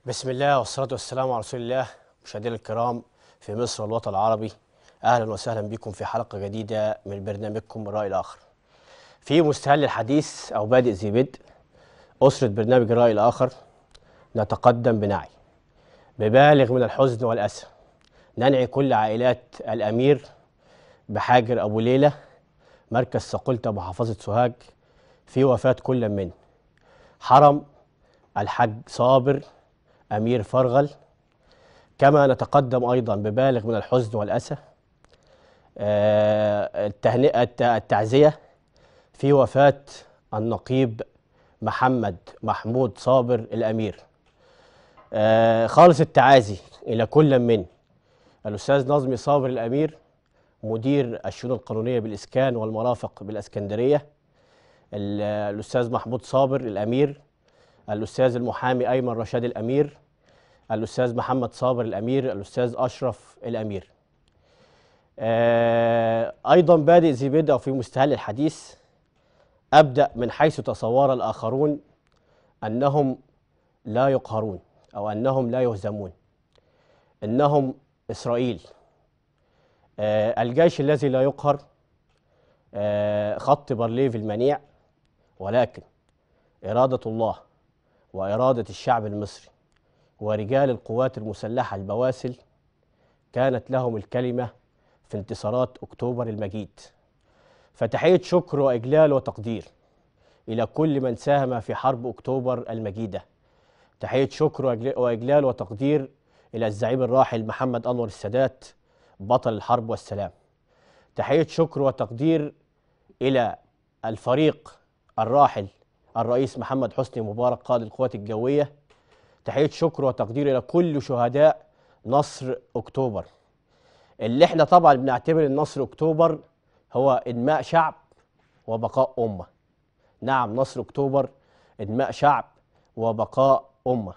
بسم الله والصلاة والسلام على رسول الله مشاهدينا الكرام في مصر والوطن العربي أهلا وسهلا بكم في حلقة جديدة من برنامجكم الرأي الآخر في مستهل الحديث أو بادئ ذي بدء أسرة برنامج الرأي الآخر نتقدم بنعي ببالغ من الحزن والأسى ننعي كل عائلات الأمير بحاجر أبو ليلى مركز صقلتة محافظة سوهاج في وفاة كل من حرم الحاج صابر أمير فرغل كما نتقدم أيضا ببالغ من الحزن والأسى آه، التهنئة الت- التعزية في وفاة النقيب محمد محمود صابر الأمير آه، خالص التعازي إلى كل من الأستاذ نظمي صابر الأمير مدير الشؤون القانونية بالإسكان والمرافق بالإسكندرية ال- الأستاذ محمود صابر الأمير الأستاذ المحامي أيمن رشاد الأمير الأستاذ محمد صابر الأمير الأستاذ أشرف الأمير آه، أيضا بادئ ذي بدء في مستهل الحديث أبدأ من حيث تصور الآخرون أنهم لا يقهرون أو أنهم لا يهزمون إنهم إسرائيل آه، الجيش الذي لا يقهر آه، خط بارليف المنيع ولكن إرادة الله وإرادة الشعب المصري ورجال القوات المسلحة البواسل كانت لهم الكلمة في انتصارات أكتوبر المجيد فتحية شكر وإجلال وتقدير إلى كل من ساهم في حرب أكتوبر المجيدة تحية شكر وإجل- وإجلال وتقدير إلى الزعيم الراحل محمد أنور السادات بطل الحرب والسلام تحية شكر وتقدير إلى الفريق الراحل الرئيس محمد حسني مبارك قائد القوات الجوية تحية شكر وتقدير إلى كل شهداء نصر أكتوبر اللي احنا طبعا بنعتبر ان نصر أكتوبر هو إنماء شعب وبقاء أمة نعم نصر أكتوبر إنماء شعب وبقاء أمة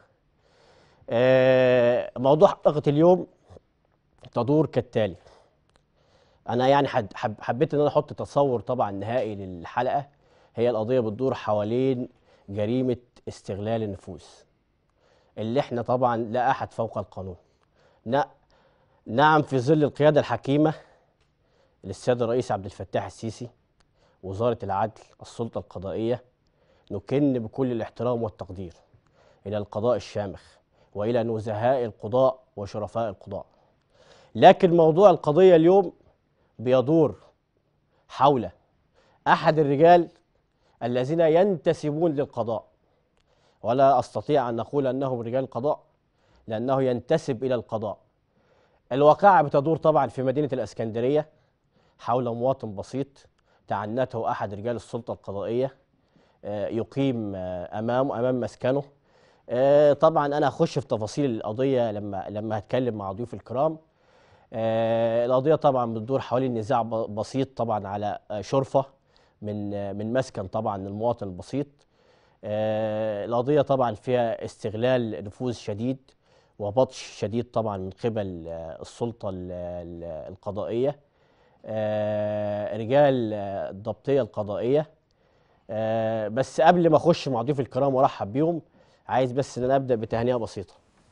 آه، موضوع حلقة اليوم تدور كالتالي أنا يعني حد حب حبيت إن أنا أحط تصور طبعا نهائي للحلقة هي القضية بتدور حوالين جريمة استغلال النفوذ اللي احنا طبعا لا أحد فوق القانون نا- نعم في ظل القيادة الحكيمة للسيد الرئيس عبد الفتاح السيسي وزارة العدل السلطة القضائية نكن بكل الاحترام والتقدير إلى القضاء الشامخ وإلى نزهاء القضاء وشرفاء القضاء لكن موضوع القضية اليوم بيدور حول أحد الرجال الذين ينتسبون للقضاء ولا أستطيع أن أقول أنهم رجال قضاء لأنه ينتسب إلى القضاء الواقعة بتدور طبعا في مدينة الإسكندرية حول مواطن بسيط تعنته أحد رجال السلطة القضائية آه، يقيم آه، أمامه أمام مسكنه آه، طبعا أنا هخش في تفاصيل القضية لما لما هتكلم مع ضيوف الكرام آه، القضية طبعا بتدور حوالين نزاع ب- بسيط طبعا على آه، شرفة من آه، من مسكن طبعا المواطن البسيط آه، القضية طبعا فيها استغلال نفوذ شديد وبطش شديد طبعا من قبل آه، السلطة ال- ال- القضائية آه، رجال آه، الضبطية القضائية آه، بس قبل ما اخش مع ضيوف الكرام وارحب بيهم عايز بس ان انا ابدا بتهنئه بسيطه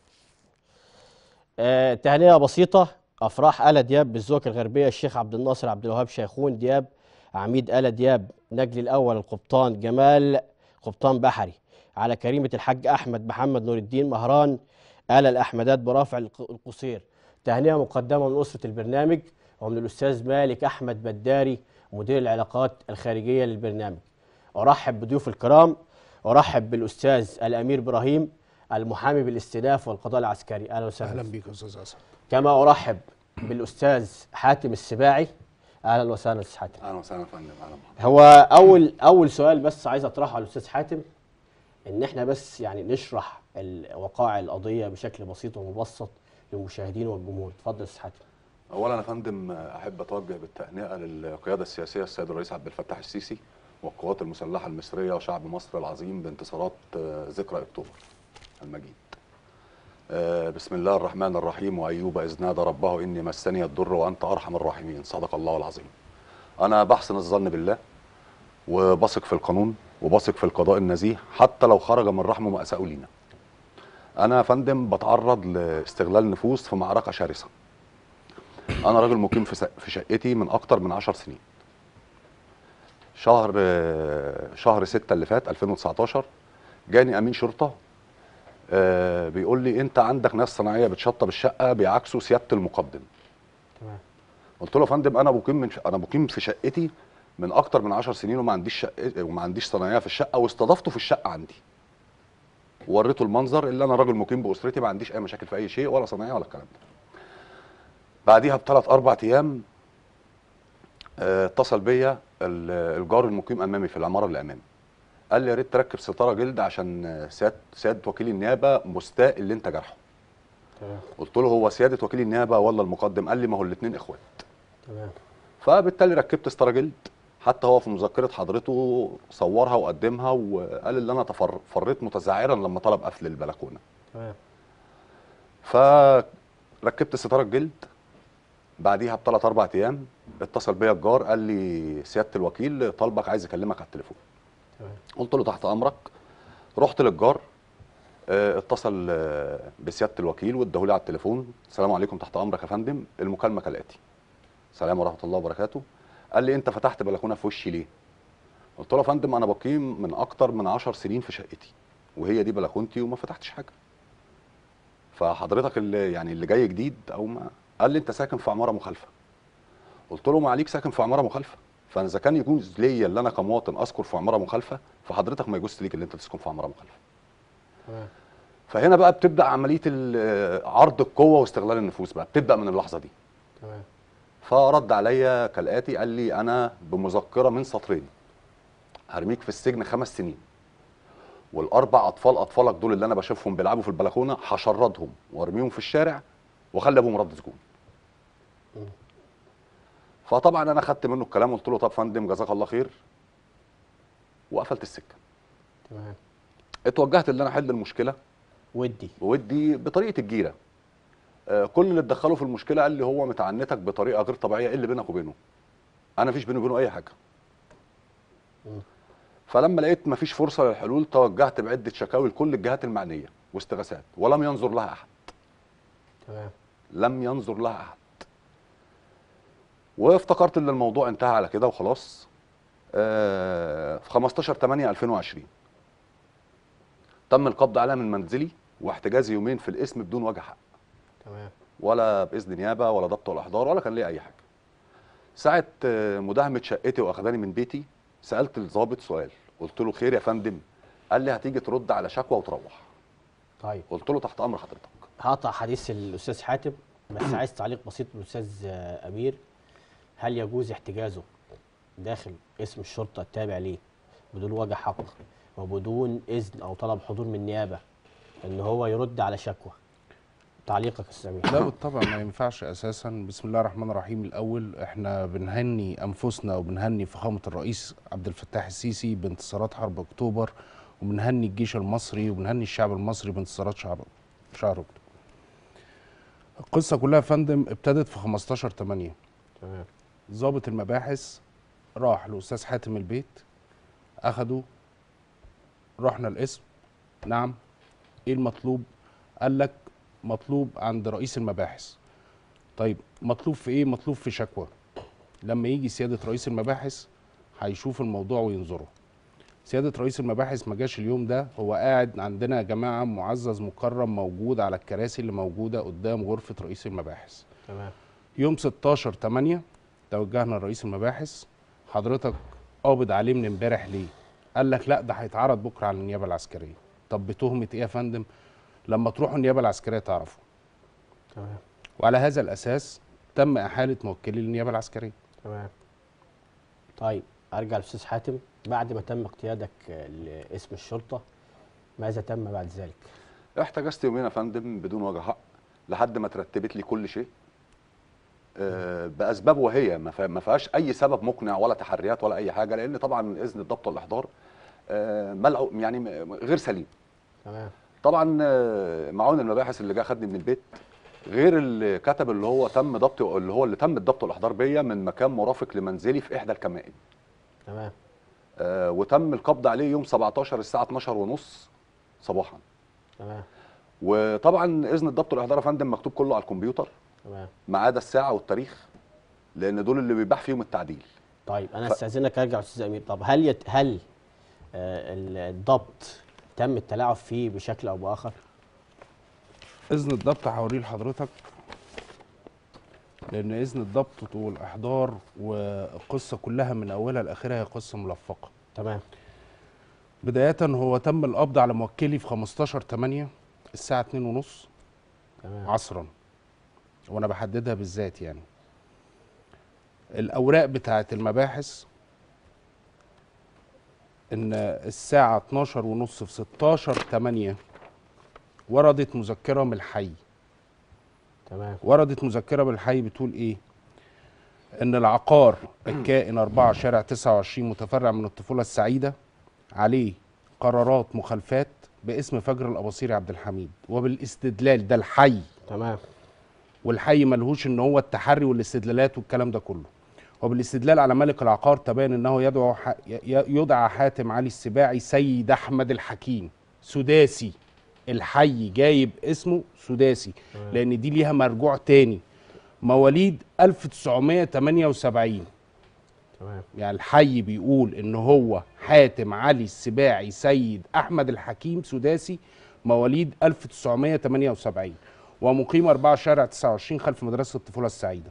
آه، تهنئه بسيطه افراح آلة دياب بالزوجة الغربيه الشيخ عبد الناصر عبد الوهاب شيخون دياب عميد آلة دياب نجل الاول القبطان جمال قبطان بحري على كريمه الحاج احمد محمد نور الدين مهران آلة الاحمدات برافع الق- القصير تهنئه مقدمه من اسره البرنامج ومن الاستاذ مالك احمد بداري مدير العلاقات الخارجيه للبرنامج ارحب بضيوف الكرام ارحب بالاستاذ الامير ابراهيم المحامي بالاستئناف والقضاء العسكري اهلا وسهلا اهلا بيك يا استاذ حسن كما ارحب بالاستاذ حاتم السباعي اهلا وسهلا استاذ حاتم اهلا وسهلا يا فندم اهلا بحضرتك. هو اول اول سؤال بس عايز اطرحه على الاستاذ حاتم ان احنا بس يعني نشرح ال- وقائع القضيه بشكل بسيط ومبسط للمشاهدين والجمهور اتفضل يا استاذ حاتم اولا يا فندم احب اتوجه بالتهنئه للقياده السياسيه السيد الرئيس عبد الفتاح السيسي والقوات المسلحه المصريه وشعب مصر العظيم بانتصارات آه، ذكرى اكتوبر المجيد. آه، بسم الله الرحمن الرحيم وايوب اذ نادى ربه اني مسني الضر وانت ارحم الراحمين صدق الله العظيم. انا بحسن الظن بالله وبثق في القانون وبثق في القضاء النزيه حتى لو خرج من رحمه مأساة لينا. انا يا فندم بتعرض لاستغلال نفوذ في معركه شرسه انا راجل مقيم في س- في شقتي من اكتر من 10 سنين شهر آه، شهر 6 اللي فات 2019 جاني امين شرطه آه، بيقول لي انت عندك ناس صناعيه بتشطب الشقه بيعكسوا سياده المقدم تمام قلت له يا فندم انا مقيم من ش... انا مقيم في شقتي من اكتر من 10 سنين وما عنديش شقه وما عنديش صنايعيه في الشقه واستضفته في الشقه عندي ووريته المنظر اللي انا راجل مقيم باسرتي ما عنديش اي مشاكل في اي شيء ولا صنايعيه ولا الكلام ده بعديها بثلاث اربع ايام آه، اتصل بيا ال- الجار المقيم امامي في العماره اللي امامي قال لي يا ريت تركب ستاره جلد عشان آه، سياده سياده وكيل النيابه مستاء اللي انت جرحه تمام قلت له هو سياده وكيل النيابه ولا المقدم قال لي ما هو الاثنين اخوات تمام فبالتالي ركبت ستاره جلد حتى هو في مذكره حضرته صورها وقدمها وقال ان انا تفر- فريت متذعرا لما طلب قفل البلكونه تمام فركبت ستاره الجلد بعديها بثلاث اربع ايام اتصل بيا الجار قال لي سياده الوكيل طالبك عايز يكلمك على التليفون تمام قلت له تحت امرك رحت للجار آه، اتصل آه، بسياده الوكيل واداهولي على التليفون السلام عليكم تحت امرك يا فندم المكالمه كالاتي سلام ورحمه الله وبركاته قال لي انت فتحت بلكونه في وشي ليه قلت له يا فندم انا بقيم من اكتر من 10 سنين في شقتي وهي دي بلكونتي وما فتحتش حاجه فحضرتك اللي يعني اللي جاي جديد او ما قال لي انت ساكن في عماره مخالفه قلت له ما عليك ساكن في عماره مخالفه فانا اذا كان يجوز ليا اللي انا كمواطن اذكر في عماره مخالفه فحضرتك ما يجوز ليك اللي انت تسكن في عماره مخالفه تمام فهنا بقى بتبدا عمليه ال- عرض القوه واستغلال النفوذ بقى بتبدا من اللحظه دي تمام فرد عليا كالاتي قال لي انا بمذكره من سطرين هرميك في السجن خمس سنين والاربع اطفال اطفالك دول اللي انا بشوفهم بيلعبوا في البلكونه هشردهم وارميهم في الشارع واخلي ابوهم رد سجون مم. فطبعا انا خدت منه الكلام قلت له طب فندم جزاك الله خير وقفلت السكه تمام اتوجهت ان انا احل المشكله ودي ودي بطريقه الجيره آه، كل اللي اتدخلوا في المشكله قال لي هو متعنتك بطريقه غير طبيعيه ايه اللي بينك وبينه انا مفيش بيني وبينه اي حاجه مم. فلما لقيت مفيش فرصه للحلول توجهت بعده شكاوي لكل الجهات المعنيه واستغاثات ولم ينظر لها احد تمام لم ينظر لها احد وافتكرت ان الموضوع انتهى على كده وخلاص آه، في 15 8 2020 تم القبض عليها من منزلي واحتجازي يومين في الاسم بدون وجه حق تمام ولا باذن نيابه ولا ضبط ولا احضار ولا كان ليا اي حاجه ساعه آه، مداهمه شقتي واخداني من بيتي سالت الضابط سؤال قلت له خير يا فندم قال لي هتيجي ترد على شكوى وتروح طيب قلت له تحت امر حضرتك هقطع حديث الاستاذ حاتم بس عايز تعليق بسيط من الاستاذ آه، امير هل يجوز احتجازه داخل اسم الشرطه التابع ليه بدون وجه حق وبدون اذن او طلب حضور من النيابه ان هو يرد على شكوى تعليقك يا استاذ امير لا بالطبع ما ينفعش اساسا بسم الله الرحمن الرحيم الاول احنا بنهني انفسنا وبنهني فخامه الرئيس عبد الفتاح السيسي بانتصارات حرب اكتوبر وبنهني الجيش المصري وبنهني الشعب المصري بانتصارات شهر شهر اكتوبر القصه كلها يا فندم ابتدت في 15 8 تمام ضابط المباحث راح لاستاذ حاتم البيت اخده رحنا القسم نعم ايه المطلوب قال لك مطلوب عند رئيس المباحث طيب مطلوب في ايه مطلوب في شكوى لما يجي سياده رئيس المباحث هيشوف الموضوع وينظره سياده رئيس المباحث ما جاش اليوم ده هو قاعد عندنا يا جماعه معزز مكرم موجود على الكراسي اللي موجوده قدام غرفه رئيس المباحث تمام يوم 16 8 توجهنا لرئيس المباحث حضرتك قابض عليه من امبارح ليه؟ قال لك لا ده هيتعرض بكره على النيابه العسكريه. طب بتهمه ايه يا فندم؟ لما تروحوا النيابه العسكريه تعرفوا. تمام وعلى هذا الاساس تم احاله موكلي للنيابه العسكريه. تمام طيب ارجع للاستاذ حاتم بعد ما تم اقتيادك آه، لاسم الشرطه ماذا تم بعد ذلك؟ احتجزت يومين يا فندم بدون وجه حق لحد ما ترتبت لي كل شيء آه، باسباب وهي ما فيها- ما فيهاش اي سبب مقنع ولا تحريات ولا اي حاجه لان طبعا اذن الضبط والاحضار آه، ملعو يعني م- غير سليم تمام طبعا آه، معاون المباحث اللي جه خدني من البيت غير اللي كتب اللي هو تم ضبط اللي هو اللي تم الضبط والاحضار بيا من مكان مرافق لمنزلي في احدى الكمائن تمام آه، وتم القبض عليه يوم 17 الساعه 12 ونص صباحا تمام وطبعا اذن الضبط والاحضار يا فندم مكتوب كله على الكمبيوتر تمام ما عدا الساعه والتاريخ لان دول اللي بيباح فيهم التعديل طيب انا ف- استاذنك ارجع استاذ امير طب هل يت... هل آه ال- الضبط تم التلاعب فيه بشكل او باخر اذن الضبط هوريه لحضرتك لان اذن الضبط والاحضار والقصه كلها من اولها لاخرها هي قصه ملفقه تمام بدايه هو تم القبض على موكلي في 15 8 الساعه 2 ونص تمام عصرا وانا بحددها بالذات يعني الاوراق بتاعه المباحث ان الساعه 12 ونص في 16 8 وردت مذكره من الحي تمام وردت مذكره من الحي بتقول ايه ان العقار الكائن 4 شارع 29 متفرع من الطفوله السعيده عليه قرارات مخالفات باسم فجر الاباصيري عبد الحميد وبالاستدلال ده الحي تمام والحي ملهوش ان هو التحري والاستدلالات والكلام ده كله وبالاستدلال على ملك العقار تبين انه يدعو ح... ي- يدعى حاتم علي السباعي سيد احمد الحكيم سداسي الحي جايب اسمه سداسي لان دي ليها مرجوع تاني مواليد 1978 تمام يعني الحي بيقول ان هو حاتم علي السباعي سيد احمد الحكيم سداسي مواليد 1978 ومقيم 4 شارع 29 خلف مدرسه الطفوله السعيده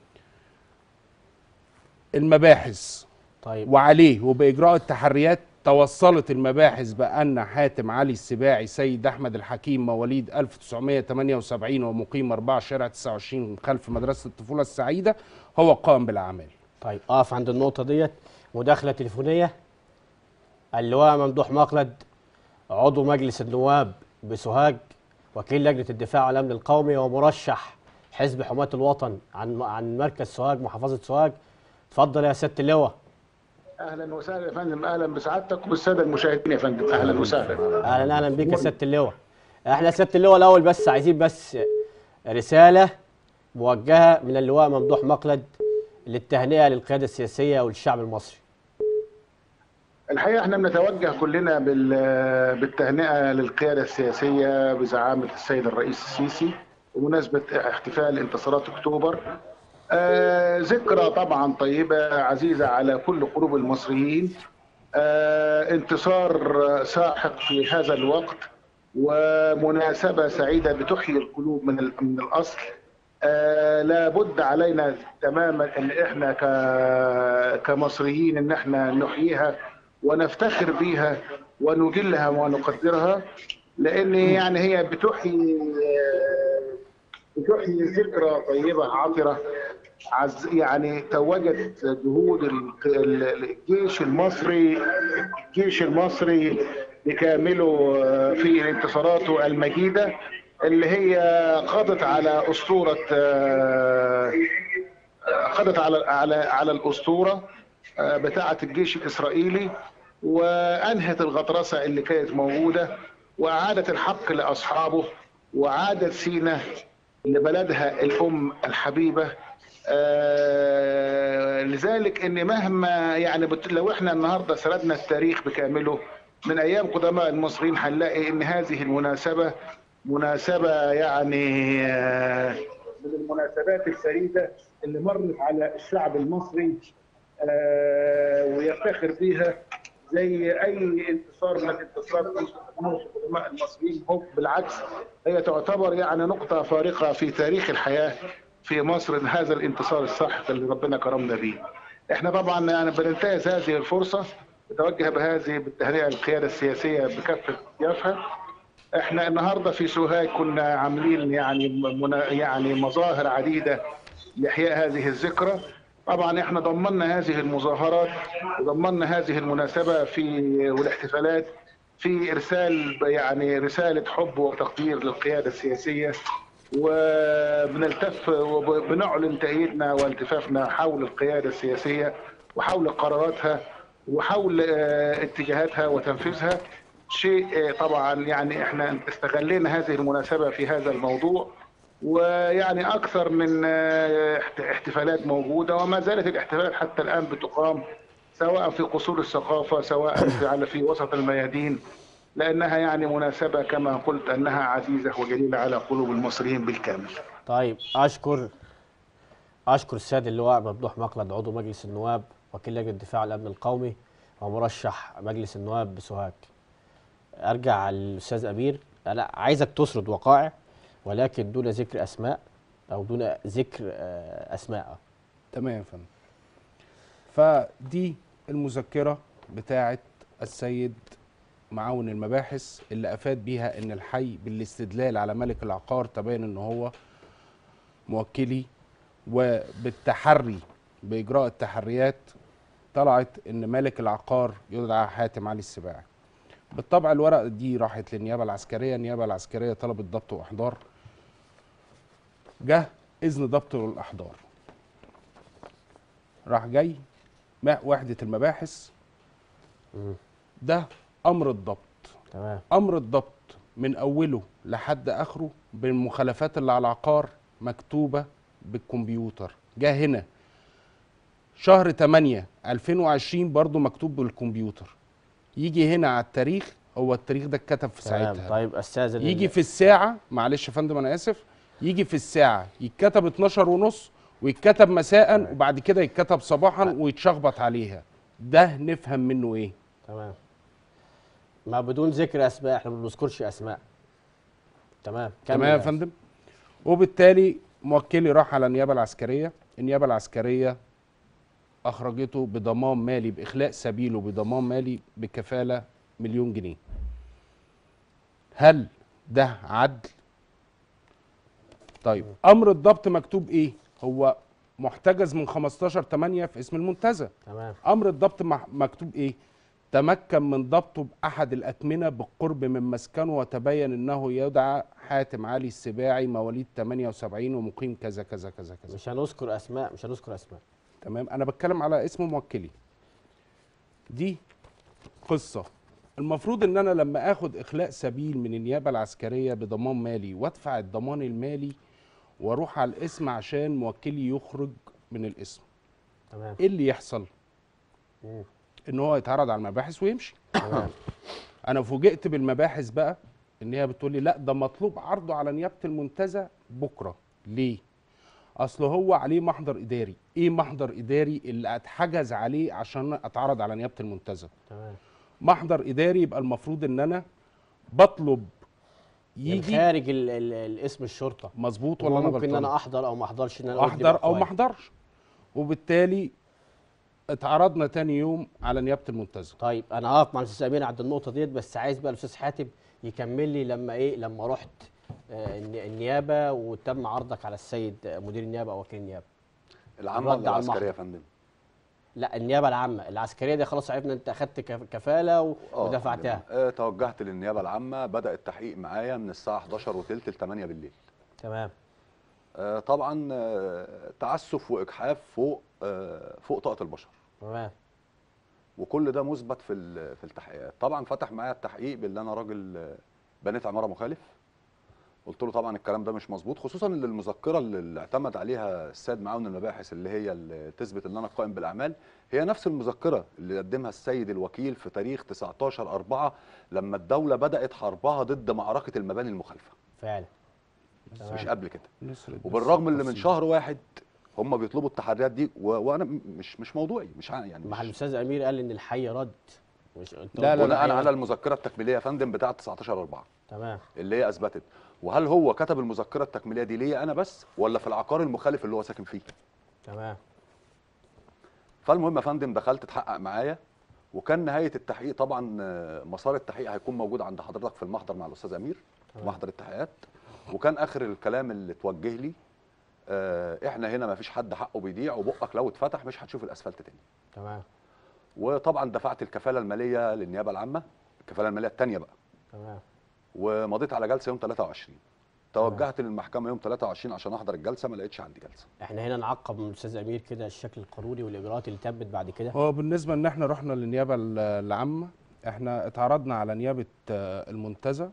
المباحث طيب وعليه وباجراء التحريات توصلت المباحث بان حاتم علي السباعي سيد احمد الحكيم مواليد 1978 ومقيم 4 شارع 29 خلف مدرسه الطفوله السعيده هو قائم بالاعمال طيب اقف عند النقطة ديت مداخلة تليفونية اللواء ممدوح مقلد عضو مجلس النواب بسوهاج وكيل لجنة الدفاع والأمن القومي ومرشح حزب حماة الوطن عن عن مركز سوهاج محافظة سوهاج اتفضل يا سيادة اللواء اهلا وسهلا يا فندم اهلا بسعادتك وبالساده المشاهدين يا فندم اهلا وسهلا اهلا اهلا بيك يا سياده اللواء احنا سياده اللواء الاول بس عايزين بس رساله موجهه من اللواء ممدوح مقلد للتهنئه للقياده السياسيه والشعب المصري الحقيقه احنا بنتوجه كلنا بال- بالتهنئه للقياده السياسيه بزعامه السيد الرئيس السيسي بمناسبه احتفال انتصارات اكتوبر آه ذكرى طبعا طيبه عزيزه على كل قلوب المصريين آه انتصار ساحق في هذا الوقت ومناسبه سعيده بتحيي القلوب من ال- من الاصل آه لابد علينا تماما ان احنا ك- كمصريين ان احنا نحييها ونفتخر بيها ونجلها ونقدرها لان يعني هي بتحيي آه، بتحيي ذكرى طيبه عطره عز يعني توجت جهود ال- ال- الجيش المصري الجيش المصري بكامله آه، في انتصاراته المجيده اللي هي قضت على اسطوره آه، قضت على على على الاسطوره آه، بتاعه الجيش الاسرائيلي وانهت الغطرسه اللي كانت موجوده واعادت الحق لاصحابه وعادت سينا لبلدها الام الحبيبه آه لذلك ان مهما يعني بت- لو احنا النهارده سردنا التاريخ بكامله من ايام قدماء المصريين هنلاقي ان هذه المناسبه مناسبه يعني آه من المناسبات الفريده اللي مرت على الشعب المصري آه ويفتخر بيها زي اي انتصار من الانتصارات القدماء المصريين هو بالعكس هي تعتبر يعني نقطه فارقه في تاريخ الحياه في مصر إن هذا الانتصار الساحق اللي ربنا كرمنا به. احنا طبعا يعني بننتهز هذه الفرصه نتوجه بهذه بالتهنئه للقياده السياسيه بكافه اطيافها. احنا النهارده في سوهاج كنا عاملين يعني منا يعني مظاهر عديده لاحياء هذه الذكرى. طبعا احنا ضمننا هذه المظاهرات وضمننا هذه المناسبه في والاحتفالات في ارسال يعني رساله حب وتقدير للقياده السياسيه وبنلتف وبنعلن تأييدنا والتفافنا حول القيادة السياسية وحول قراراتها وحول آه، اتجاهاتها وتنفيذها شيء آه، طبعا يعني احنا استغلينا هذه المناسبة في هذا الموضوع ويعني أكثر من آه، احت- احتفالات موجودة وما زالت الاحتفالات حتى الآن بتقام سواء في قصور الثقافة سواء في على في وسط الميادين لانها يعني مناسبه كما قلت انها عزيزه وجليله على قلوب المصريين بالكامل. طيب اشكر اشكر السيد اللواء ممدوح مقلد عضو مجلس النواب وكيل لجنه الدفاع عن الامن القومي ومرشح مجلس النواب بسوهاج ارجع للاستاذ امير انا عايزك تسرد وقائع ولكن دون ذكر اسماء او دون ذكر آه، اسماء تمام يا فندم فدي المذكرة بتاعة السيد معاون المباحث اللي أفاد بيها إن الحي بالاستدلال على ملك العقار تبين إن هو موكلي وبالتحري بإجراء التحريات طلعت إن مالك العقار يدعى حاتم علي السباعي بالطبع الورقة دي راحت للنيابة العسكرية النيابة العسكرية طلبت ضبط وإحضار جه إذن ضبط والإحضار راح جاي مع وحدة المباحث مم. ده أمر الضبط تمام أمر الضبط من أوله لحد آخره بالمخالفات اللي على العقار مكتوبة بالكمبيوتر جه هنا شهر 8 2020 برضو مكتوب بالكمبيوتر يجي هنا على التاريخ هو التاريخ ده اتكتب في تمام ساعتها طيب استاذن يجي ال- في الساعة معلش يا فندم أنا آسف يجي في الساعة يتكتب 12 ونص ويتكتب مساء وبعد كده يتكتب صباحا ويتشخبط عليها ده نفهم منه ايه تمام ما بدون ذكر اسماء احنا ما بنذكرش اسماء تمام كمل تمام يا أستاذ. فندم وبالتالي موكلي راح على النيابه العسكريه النيابه العسكريه اخرجته بضمان مالي باخلاء سبيله بضمان مالي بكفاله مليون جنيه هل ده عدل طيب امر الضبط مكتوب ايه هو محتجز من 15 8 في اسم المنتزه تمام امر الضبط مح- مكتوب ايه تمكن من ضبطه باحد الاكمنه بالقرب من مسكنه وتبين انه يدعى حاتم علي السباعي مواليد 78 ومقيم كذا كذا كذا كذا مش هنذكر اسماء مش هنذكر اسماء تمام انا بتكلم على اسم موكلي دي قصه المفروض ان انا لما اخد اخلاء سبيل من النيابه العسكريه بضمان مالي وادفع الضمان المالي واروح على الاسم عشان موكلي يخرج من الاسم تمام ايه اللي يحصل مم. ان هو يتعرض على المباحث ويمشي تمام انا فوجئت بالمباحث بقى ان هي بتقول لي لا ده مطلوب عرضه على نيابه المنتزه بكره ليه اصل هو عليه محضر اداري ايه محضر اداري اللي اتحجز عليه عشان اتعرض على نيابه المنتزه تمام محضر اداري يبقى المفروض ان انا بطلب من يجي خارج ال ال الاسم الشرطه مظبوط ولا ولا انا ممكن ان غلطان انا احضر او ما احضرش ان انا أودي احضر او بأقوال. ما احضرش وبالتالي اتعرضنا تاني يوم على نيابه المنتزه طيب انا هقف مع الاستاذ امين عند النقطه ديت بس عايز بقى الاستاذ حاتم يكمل لي لما ايه لما رحت آه، الني- النيابه وتم عرضك على السيد آه، مدير النيابه او وكيل النيابه العامه الرد ولا على العسكريه المحضر. يا فندم لا النيابه العامه العسكريه دي خلاص عرفنا انت اخدت كف- كفاله و- آه، ودفعتها آه، توجهت للنيابه العامه بدا التحقيق معايا من الساعه 11 وثلث ل 8 بالليل تمام آه، طبعا آه، تعسف واجحاف فوق آه، فوق طاقه البشر تمام وكل ده مثبت في ال- في التحقيقات طبعا فتح معايا التحقيق بان انا راجل آه، بنيت عماره مخالف قلت له طبعا الكلام ده مش مظبوط خصوصا ان المذكره اللي اللي اعتمد عليها السيد معاون المباحث اللي هي اللي تثبت ان انا قائم بالاعمال هي نفس المذكره اللي قدمها السيد الوكيل في تاريخ 19 4 لما الدوله بدات حربها ضد معركه المباني المخالفه فعلا تمام. مش قبل كده نسرد بس وبالرغم اللي من التفصيل. شهر واحد هم بيطلبوا التحريات دي و... وانا م- مش مش موضوعي مش ع- يعني مع مش الاستاذ امير قال ان الحي رد مش انت لا، لا، قلت بناء الحي على رد. المذكره التكميليه يا فندم بتاعه 19 4 تمام اللي هي اثبتت وهل هو كتب المذكره التكميليه دي ليا انا بس ولا في العقار المخالف اللي هو ساكن فيه تمام فالمهم يا فندم دخلت اتحقق معايا وكان نهايه التحقيق طبعا آه، مسار التحقيق هيكون موجود عند حضرتك في المحضر مع الاستاذ امير تمام. محضر التحقيقات وكان اخر الكلام اللي توجه لي آه، احنا هنا ما فيش حد حقه بيضيع وبقك لو اتفتح مش هتشوف الاسفلت تاني تمام وطبعا دفعت الكفاله الماليه للنيابه العامه الكفاله الماليه الثانيه بقى تمام ومضيت على جلسه يوم 23 توجهت للمحكمه يوم 23 عشان احضر الجلسه ما لقيتش عندي جلسه احنا هنا نعقب من الاستاذ امير كده الشكل القانوني والاجراءات اللي تمت بعد كده هو بالنسبه ان احنا رحنا للنيابه ال- العامه احنا اتعرضنا على نيابه آه، المنتزه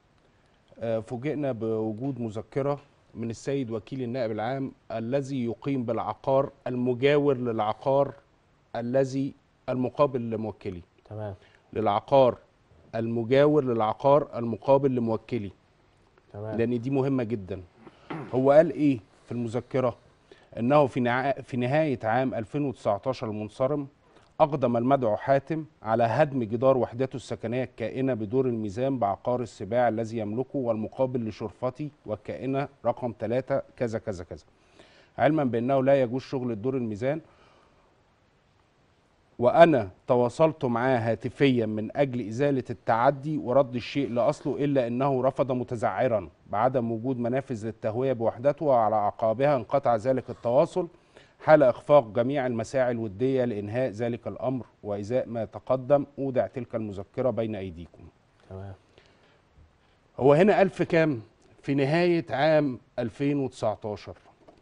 آه، فوجئنا بوجود مذكره من السيد وكيل النائب العام الذي يقيم بالعقار المجاور للعقار الذي المقابل لموكلي تمام للعقار المجاور للعقار المقابل لموكلي تمام لان دي مهمه جدا هو قال ايه في المذكره انه في نع... في نهايه عام 2019 المنصرم اقدم المدعو حاتم على هدم جدار وحدته السكنيه الكائنه بدور الميزان بعقار السباع الذي يملكه والمقابل لشرفتي والكائنه رقم 3 كذا كذا كذا علما بانه لا يجوز شغل الدور الميزان وانا تواصلت معاه هاتفيا من اجل ازاله التعدي ورد الشيء لاصله الا انه رفض متذعرا بعدم وجود منافذ للتهويه بوحدته وعلى اعقابها انقطع ذلك التواصل حال اخفاق جميع المساعي الوديه لانهاء ذلك الامر وازاء ما تقدم اودع تلك المذكره بين ايديكم تمام هو هنا قال في كام في نهايه عام 2019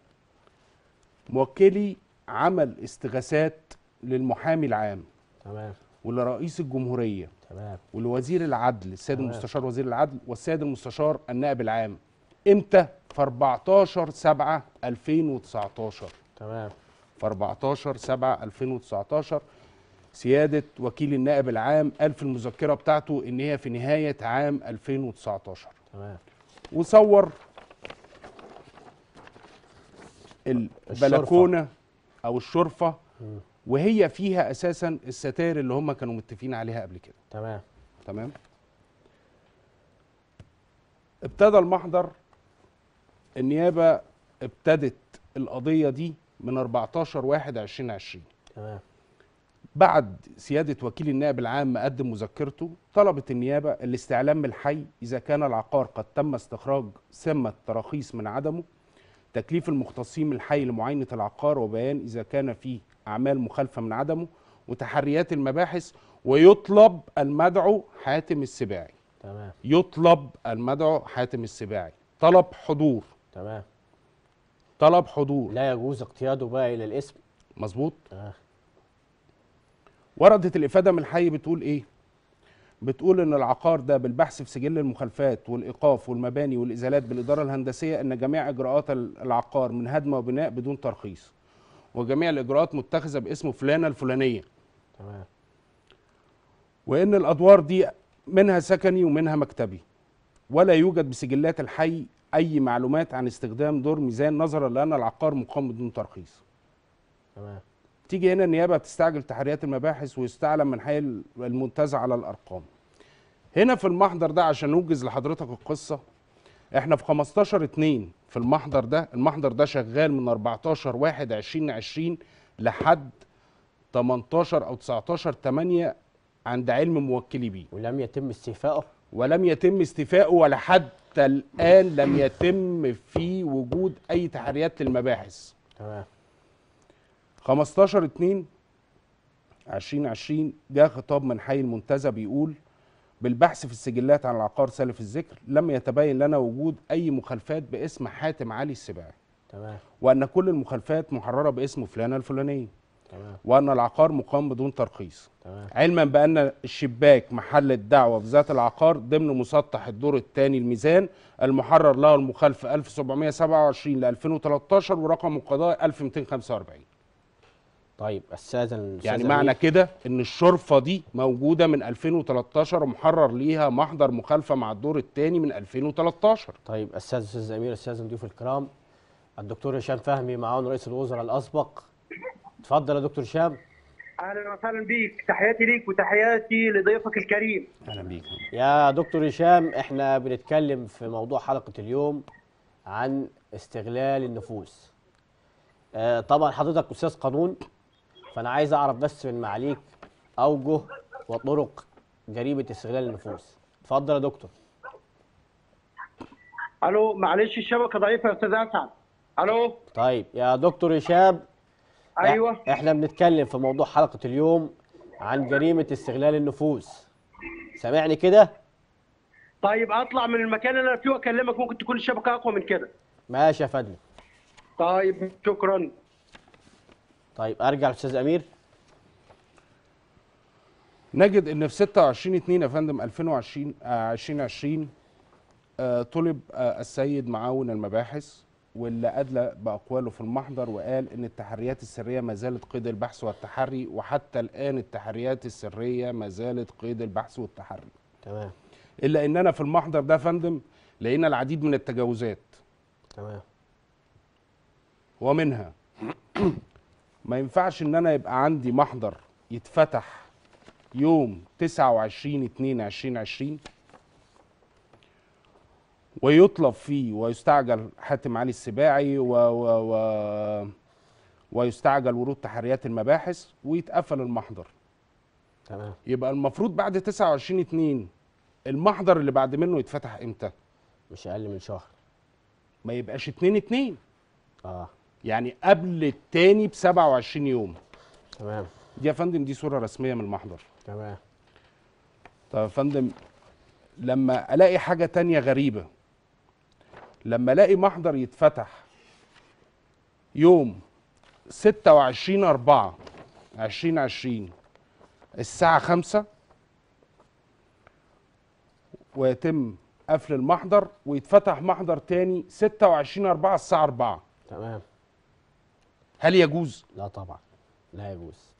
موكلي عمل استغاثات للمحامي العام تمام ولرئيس الجمهوريه تمام ولوزير العدل السيد تمام. المستشار وزير العدل والسيد المستشار النائب العام امتى في 14 7 2019 تمام في 14 7 2019 سيادة وكيل النائب العام قال في المذكرة بتاعته إن هي في نهاية عام 2019 تمام وصور البلكونة أو الشرفة مم. وهي فيها أساسا الستائر اللي هم كانوا متفقين عليها قبل كده تمام تمام ابتدى المحضر النيابه ابتدت القضيه دي من 14 1 2020 تمام بعد سياده وكيل النائب العام ما قدم مذكرته طلبت النيابه الاستعلام من الحي اذا كان العقار قد تم استخراج سمه تراخيص من عدمه تكليف المختصين من الحي لمعاينه العقار وبيان اذا كان فيه اعمال مخالفه من عدمه وتحريات المباحث ويطلب المدعو حاتم السباعي تمام يطلب المدعو حاتم السباعي طلب حضور تمام طلب حضور لا يجوز اقتياده بقى الى الاسم مظبوط آه. وردت الافاده من الحي بتقول ايه بتقول ان العقار ده بالبحث في سجل المخالفات والايقاف والمباني والازالات بالاداره الهندسيه ان جميع اجراءات ال- العقار من هدم وبناء بدون ترخيص وجميع الاجراءات متخذه باسم فلانه الفلانيه تمام وان الادوار دي منها سكني ومنها مكتبي ولا يوجد بسجلات الحي اي معلومات عن استخدام دور ميزان نظرا لان العقار مقام بدون ترخيص تمام تيجي هنا النيابه بتستعجل تحريات المباحث ويستعلم من حي المنتزه على الارقام هنا في المحضر ده عشان نوجز لحضرتك القصه احنا في 15 2 في المحضر ده المحضر ده شغال من 14 1 2020 لحد 18 او 19 8 عند علم موكلي بيه ولم يتم استيفائه ولم يتم استيفائه ولا حتى الان لم يتم في وجود اي تحريات للمباحث تمام 15 2 2020 جاء خطاب من حي المنتزه بيقول بالبحث في السجلات عن العقار سالف الذكر لم يتبين لنا وجود اي مخالفات باسم حاتم علي السباعي تمام وان كل المخالفات محرره باسم فلانه الفلانيه تمام وان العقار مقام بدون ترخيص تمام علما بان الشباك محل الدعوه في ذات العقار ضمن مسطح الدور الثاني الميزان المحرر له المخالفه 1727 ل 2013 ورقم القضاء 1245 طيب استاذن الأستاذ يعني أمير. معنى كده ان الشرفه دي موجوده من 2013 ومحرر ليها محضر مخالفه مع الدور الثاني من 2013 طيب استاذ استاذ امير استاذ ضيوف الكرام الدكتور هشام فهمي معاون رئيس الوزراء الاسبق اتفضل يا دكتور هشام اهلا وسهلا بيك تحياتي ليك وتحياتي لضيفك الكريم اهلا بيك يا دكتور هشام احنا بنتكلم في موضوع حلقة اليوم عن استغلال النفوس آه طبعا حضرتك استاذ قانون فانا عايز اعرف بس من معاليك اوجه وطرق جريمة استغلال النفوس اتفضل يا دكتور الو معلش الشبكه ضعيفه يا استاذ اسعد الو طيب يا دكتور هشام ايوه إح- احنا بنتكلم في موضوع حلقة اليوم عن جريمة استغلال النفوس سامعني كده طيب اطلع من المكان اللي انا فيه واكلمك ممكن تكون الشبكه اقوى من كده ماشي يا فندم طيب شكرا طيب ارجع للاستاذ امير نجد ان في 26 2 يا فندم 2020 آه، 2020 آه، طلب آه، السيد معاون المباحث واللي ادلى باقواله في المحضر وقال ان التحريات السريه ما زالت قيد البحث والتحري وحتى الان التحريات السريه ما زالت قيد البحث والتحري تمام الا اننا في المحضر ده يا فندم لقينا العديد من التجاوزات تمام ومنها ما ينفعش ان انا يبقى عندي محضر يتفتح يوم 29 2 2020 ويطلب فيه ويستعجل حاتم علي السباعي و و و ويستعجل ورود تحريات المباحث ويتقفل المحضر تمام يبقى المفروض بعد 29 2 المحضر اللي بعد منه يتفتح امتى مش اقل من شهر ما يبقاش 2 2 اه يعني قبل التاني ب 27 يوم تمام دي يا فندم دي صوره رسميه من المحضر تمام طب يا فندم لما الاقي حاجه تانية غريبه لما الاقي محضر يتفتح يوم 26 4 2020 الساعه 5 ويتم قفل المحضر ويتفتح محضر تاني 26 4 الساعه 4 تمام هل يجوز لا طبعا لا يجوز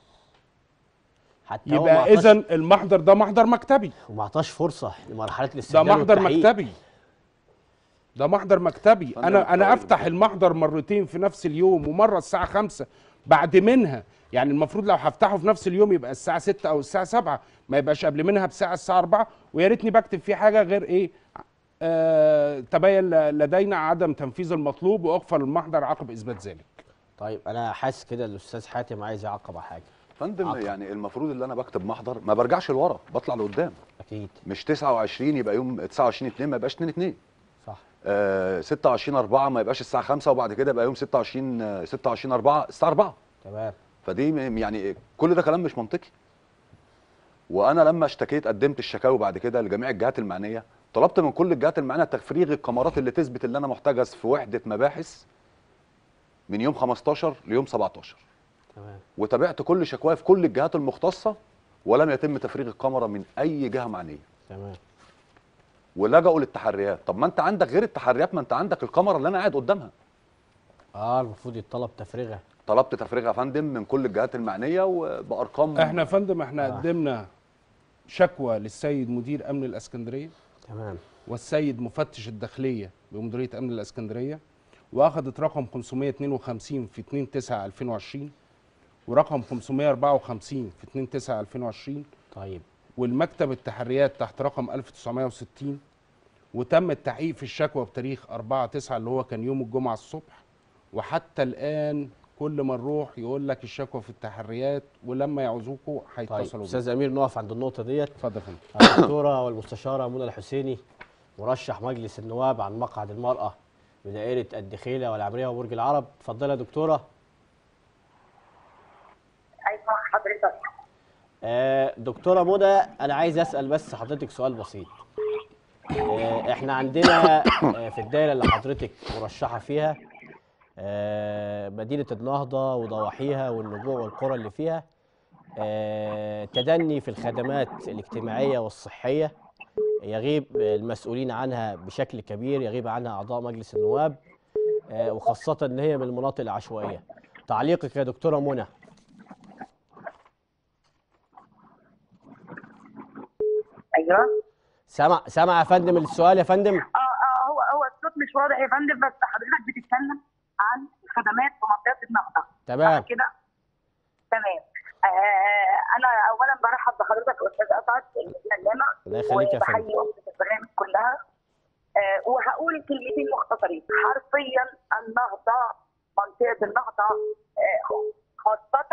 حتى هو ما يبقى عطاش- اذا المحضر ده محضر مكتبي وما عطاش فرصه لمرحله ده الاستبدال محضر والتحقيق. مكتبي ده محضر مكتبي فندم، انا انا طيب. افتح المحضر مرتين في نفس اليوم ومره الساعه 5 بعد منها يعني المفروض لو هفتحه في نفس اليوم يبقى الساعه 6 او الساعه 7 ما يبقاش قبل منها بساعه الساعه 4 ويا ريتني بكتب فيه حاجه غير ايه آه تبين ل- لدينا عدم تنفيذ المطلوب واغفل المحضر عقب اثبات ذلك طيب انا حاسس كده الاستاذ حاتم عايز يعقب على حاجه فندم عقل. يعني المفروض اللي انا بكتب محضر ما برجعش لورا بطلع لقدام اكيد مش 29 يبقى يوم 29 2 ما يبقاش 2 2 صح آه 26 4 ما يبقاش الساعه 5 وبعد كده يبقى يوم 26 آه، 26 4 الساعه 4 تمام فدي م- يعني كل ده كلام مش منطقي وانا لما اشتكيت قدمت الشكاوي بعد كده لجميع الجهات المعنيه طلبت من كل الجهات المعنيه تفريغ الكاميرات اللي تثبت ان انا محتجز في وحده مباحث من يوم 15 ليوم 17 تمام وتابعت كل شكواي في كل الجهات المختصه ولم يتم تفريغ الكاميرا من اي جهه معنيه تمام ولجأوا للتحريات طب ما انت عندك غير التحريات ما انت عندك الكاميرا اللي انا قاعد قدامها اه المفروض يتطلب تفريغها طلبت تفريغها يا فندم من كل الجهات المعنيه وبارقام احنا يا فندم احنا آه. قدمنا شكوى للسيد مدير امن الاسكندريه تمام والسيد مفتش الداخليه بمديريه امن الاسكندريه واخذت رقم 552 في 2 9 2020 ورقم 554 في 2 9 2020 طيب والمكتب التحريات تحت رقم 1960 وتم التحقيق في الشكوى بتاريخ 4 9 اللي هو كان يوم الجمعه الصبح وحتى الان كل ما نروح يقول لك الشكوى في التحريات ولما يعوزوكوا طيب هيتصلوا بيك استاذ امير نقف عند النقطه ديت اتفضل يا فندم الدكتوره والمستشاره منى الحسيني مرشح مجلس النواب عن مقعد المراه بدائره الدخيله والعمريه وبرج العرب اتفضلي يا دكتوره ايوه حضرتك آه، دكتورة منى أنا عايز أسأل بس حضرتك سؤال بسيط. آه، إحنا عندنا آه، في الدائرة اللي حضرتك مرشحة فيها آه، مدينة النهضة وضواحيها والنجوع والقرى اللي فيها آه، تدني في الخدمات الاجتماعية والصحية يغيب المسؤولين عنها بشكل كبير يغيب عنها أعضاء مجلس النواب آه، وخاصة إن هي من المناطق العشوائية. تعليقك يا دكتورة منى ايوه سامع سامع يا فندم السؤال يا فندم؟ اه اه هو هو الصوت مش واضح يا فندم بس حضرتك بتتكلم عن الخدمات في منطقه النهضه تمام صح كده تمام آه انا اولا برحب بحضرتك استاذ اسعد المسلمه الله يخليك يا فندم. وبحيي اسره البرنامج كلها آه وهقول كلمتين مختصرين حرفيا النهضه منطقه النهضه آه خاصه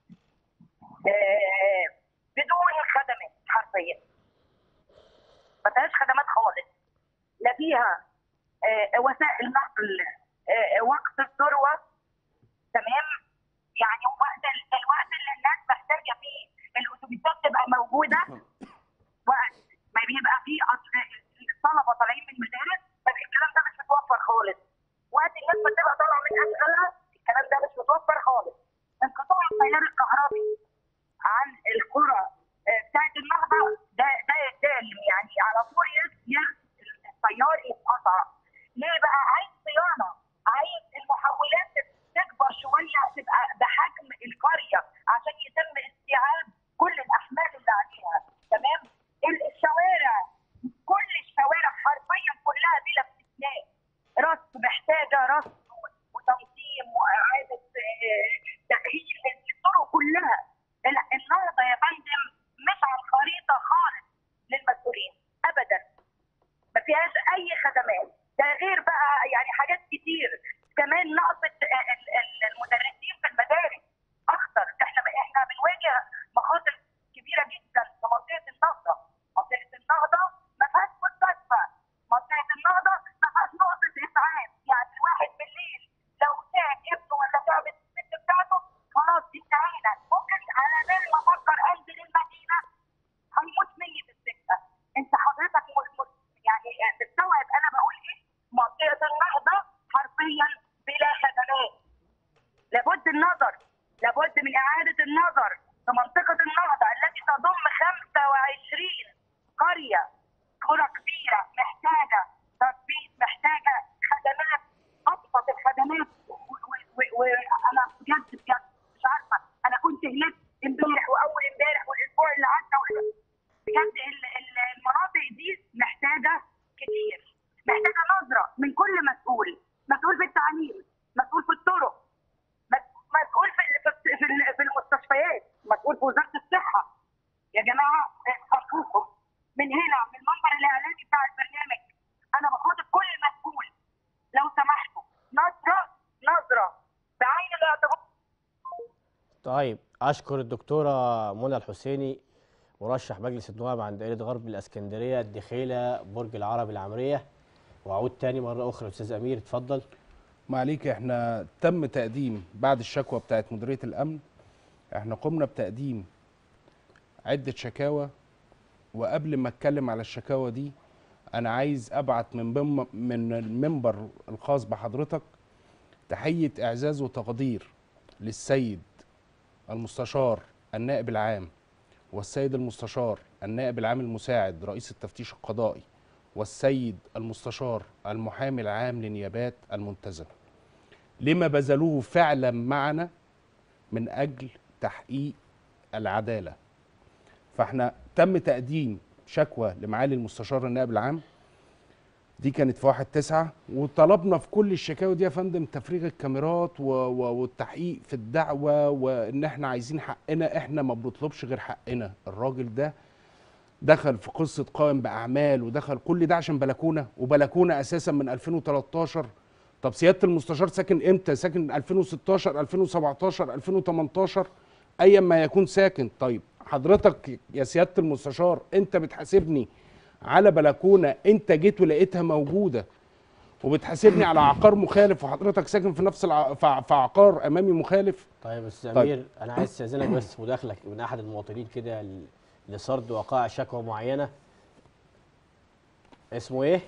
آه بدون خدمات حرفيا ما فيهاش خدمات خالص لا فيها آه، وسائل نقل آه، وقت الذروه تمام يعني وقت ال- الوقت اللي الناس محتاجه فيه الاتوبيسات تبقى موجوده وقت ما بيبقى فيه أط- الطلبه طالعين من المدارس طب الكلام ده مش متوفر خالص وقت الناس ما تبقى طالعه من اشغالها الكلام ده مش متوفر خالص انقطاع التيار الكهربي عن القرى آه، بتاعت النهضه ده ده يتكلم يعني على طول يس- يس- التيار يتقطع ليه بقى عايز صيانه عايز المحولات تكبر شويه تبقى بحجم القريه عشان يتم استيعاب كل الاحمال اللي عليها تمام ال- الشوارع رصد محتاجه رصد وتنظيم واعاده آه، تاهيل الطرق كلها ال- النهضه يا فندم مش على الخريطه خالص للمسؤولين ابدا ما فيهاش اي خدمات ده غير بقى يعني حاجات كتير كمان نقص ال- ال- ال- المدرسين في المدارس اكتر احنا احنا بنواجه مخاطر كبيره جدا في منطقه النهضه منطقه النهضه ما فيهاش مستشفى منطقه النهضه ما فيهاش نقطه اسعاف يعني الواحد بالليل لو تعب ابنه ولا تعبت الست بتاعته خلاص انتهينا ممكن على بال ما افكر انزل المدينه هيموت مني في السكه انت حضرتك م- م- يعني تستوعب انا بقول ايه منطقه النهضه حرفيا بلا خدمات لابد النظر لابد من اعاده النظر في منطقه النهضه التي تضم 25 قريه قرى كبيره محتاجه تثبيت محتاجه خدمات ابسط الخدمات وانا بجد بجد مش عارفه انا كنت هناك امبارح واول امبارح والاسبوع اللي عدى وال- بجد ال- ال- المناطق دي محتاجه كتير محتاجه نظره من كل مسؤول مسؤول في التعليم مسؤول في الطرق مس- مسؤول في ال- في الت- في ال- في المستشفيات مسؤول في وزاره الصحه يا جماعه ارجوكم من هنا من المنبر الاعلامي بتاع البرنامج انا بخاطب كل مسؤول لو سمحتوا نظره نظره بعين الاعتبار طيب اشكر الدكتوره منى الحسيني مرشح مجلس النواب عن دائره غرب الاسكندريه الدخيله برج العرب العمريه واعود تاني مره اخرى استاذ امير اتفضل ما عليك احنا تم تقديم بعد الشكوى بتاعت مديريه الامن احنا قمنا بتقديم عده شكاوى وقبل ما اتكلم على الشكاوى دي انا عايز ابعت من بم من المنبر الخاص بحضرتك تحيه اعزاز وتقدير للسيد المستشار النائب العام والسيد المستشار النائب العام المساعد رئيس التفتيش القضائي والسيد المستشار المحامي العام لنيابات المنتزه لما بذلوه فعلا معنا من اجل تحقيق العداله فاحنا تم تقديم شكوى لمعالي المستشار النائب العام دي كانت في واحد تسعة وطلبنا في كل الشكاوي دي يا فندم تفريغ الكاميرات و... و... والتحقيق في الدعوة وان احنا عايزين حقنا احنا ما بنطلبش غير حقنا الراجل ده دخل في قصة قائم بأعمال ودخل كل ده عشان بلكونة وبلكونة أساسا من 2013 طب سيادة المستشار ساكن إمتى؟ ساكن 2016 2017 2018 أيا ما يكون ساكن طيب حضرتك يا سيادة المستشار أنت بتحاسبني على بلكونة أنت جيت ولقيتها موجودة وبتحاسبني على عقار مخالف وحضرتك ساكن في نفس الع... في في عقار أمامي مخالف طيب يا استاذ طيب. امير انا عايز استاذنك بس مداخله من احد المواطنين كده ل- لسرد وقائع شكوى معينه اسمه ايه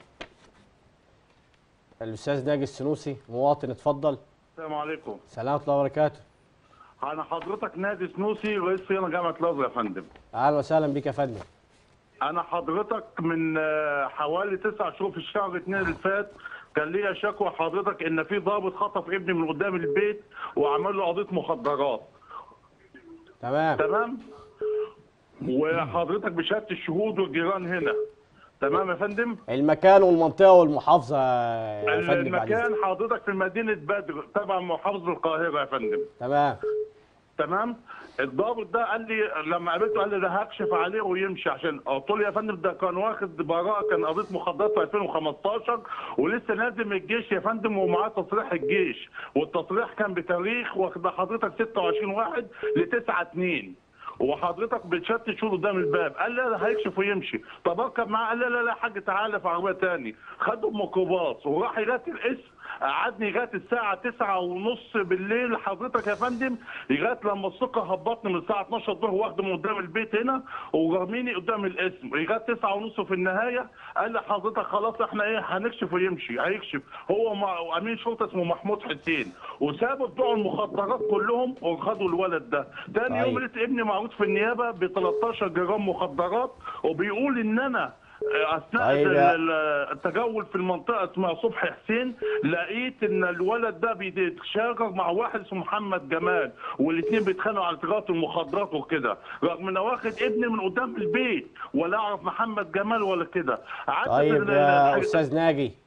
الاستاذ ناجي السنوسي مواطن اتفضل السلام عليكم سلام ورحمه الله وبركاته انا حضرتك نادي سنوسي رئيس صيانه جامعه الازهر يا فندم اهلا وسهلا بك يا فندم انا حضرتك من آه، حوالي تسع شهور في الشهر اثنين اللي فات كان ليا شكوى حضرتك ان في ضابط خطف ابني من قدام البيت وعمل له قضيه مخدرات تمام تمام وحضرتك بشهاده الشهود والجيران هنا تمام يا فندم المكان والمنطقه والمحافظه يا فندم بعد المكان إذنك. حضرتك في مدينه بدر تبع محافظه القاهره يا فندم تمام تمام الضابط ده قال لي لما قابلته قال لي ده هكشف عليه ويمشي عشان قلت له يا فندم ده كان واخد براءه كان قضيه مخدرات في 2015 ولسه نازل من الجيش يا فندم ومعاه تصريح الجيش والتصريح كان بتاريخ واخد حضرتك 26 واحد ل 9 2 وحضرتك بتشتت شهور قدام الباب قال لا لا هيكشف ويمشي طب اركب معاه قال لا لا لا يا حاج تعالى في عربيه تاني خده بميكروباص وراح لغايه القسم قعدني لغايه الساعه 9 ونص بالليل حضرتك يا فندم لغايه لما الثقه هبطني من الساعه 12 الظهر واخده من قدام البيت هنا ورميني قدام القسم لغايه 9 ونص في النهايه قال لي حضرتك خلاص احنا ايه هنكشف ويمشي هيكشف هو مع امين شرطه اسمه محمود حسين وسابوا بتوع المخدرات كلهم وخدوا الولد ده تاني طيب. يوم لقيت ابني معروض في النيابه ب 13 جرام مخدرات وبيقول ان انا اثناء طيب ال- يا- ال- التجول في المنطقه اسمها صبحي حسين لقيت ان الولد ده بيتشاجر مع واحد اسمه محمد جمال والاثنين بيتخانقوا على تجاره المخدرات وكده رغم ان واخد ابني من قدام البيت ولا اعرف محمد جمال ولا كده عدت طيب ال- يا الح- استاذ ناجي